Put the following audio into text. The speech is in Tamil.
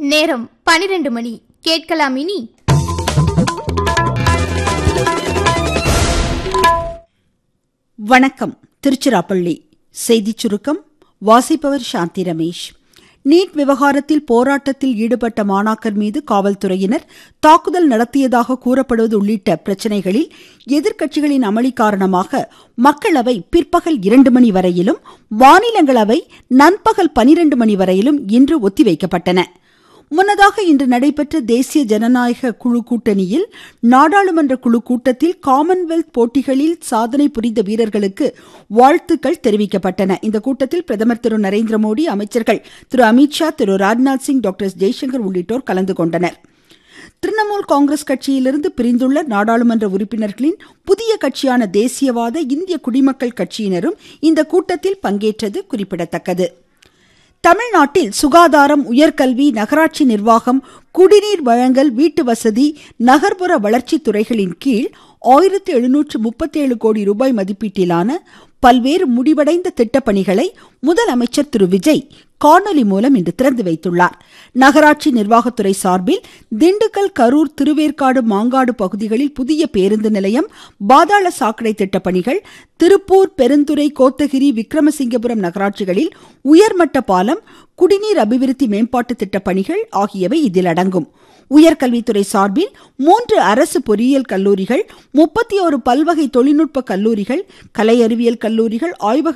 நேரம் பனிரெண்டு மணி கேட்கலாம் இனி வணக்கம் திருச்சிராப்பள்ளி செய்திச் சுருக்கம் வாசிப்பவர் சாந்தி ரமேஷ் நீட் விவகாரத்தில் போராட்டத்தில் ஈடுபட்ட மாணாக்கர் மீது காவல்துறையினர் தாக்குதல் நடத்தியதாக கூறப்படுவது உள்ளிட்ட பிரச்சனைகளில் எதிர்க்கட்சிகளின் அமளி காரணமாக மக்களவை பிற்பகல் இரண்டு மணி வரையிலும் மாநிலங்களவை நண்பகல் பனிரெண்டு மணி வரையிலும் இன்று ஒத்திவைக்கப்பட்டன முன்னதாக இன்று நடைபெற்ற தேசிய ஜனநாயக குழு கூட்டணியில் நாடாளுமன்ற குழு கூட்டத்தில் காமன்வெல்த் போட்டிகளில் சாதனை புரிந்த வீரர்களுக்கு வாழ்த்துக்கள் தெரிவிக்கப்பட்டன இந்த கூட்டத்தில் பிரதமர் திரு நரேந்திர மோடி அமைச்சர்கள் திரு அமித்ஷா திரு ராஜ்நாத் சிங் டாக்டர் ஜெய்சங்கர் உள்ளிட்டோர் கலந்து கொண்டனர் திரிணாமுல் காங்கிரஸ் கட்சியிலிருந்து பிரிந்துள்ள நாடாளுமன்ற உறுப்பினர்களின் புதிய கட்சியான தேசியவாத இந்திய குடிமக்கள் கட்சியினரும் இந்த கூட்டத்தில் பங்கேற்றது குறிப்பிடத்தக்கது தமிழ்நாட்டில் சுகாதாரம் உயர்கல்வி நகராட்சி நிர்வாகம் குடிநீர் வழங்கல் வீட்டு வசதி நகர்ப்புற வளர்ச்சி துறைகளின் கீழ் ஆயிரத்தி எழுநூற்று முப்பத்தேழு கோடி ரூபாய் மதிப்பீட்டிலான பல்வேறு முடிவடைந்த திட்டப்பணிகளை முதலமைச்சர் திரு விஜய் காணொலி மூலம் இன்று திறந்து வைத்துள்ளார் நகராட்சி நிர்வாகத்துறை சார்பில் திண்டுக்கல் கரூர் திருவேற்காடு மாங்காடு பகுதிகளில் புதிய பேருந்து நிலையம் பாதாள சாக்கடை திட்டப்பணிகள் திருப்பூர் பெருந்துறை கோத்தகிரி விக்ரமசிங்கபுரம் நகராட்சிகளில் உயர்மட்ட பாலம் குடிநீர் அபிவிருத்தி மேம்பாட்டு திட்டப்பணிகள் ஆகியவை இதில் அடங்கும் உயர்கல்வித்துறை சார்பில் மூன்று அரசு பொறியியல் கல்லூரிகள் முப்பத்தி ஒரு பல்வகை தொழில்நுட்ப கல்லூரிகள் கலை அறிவியல் கல்லூரிகள் ஆய்வக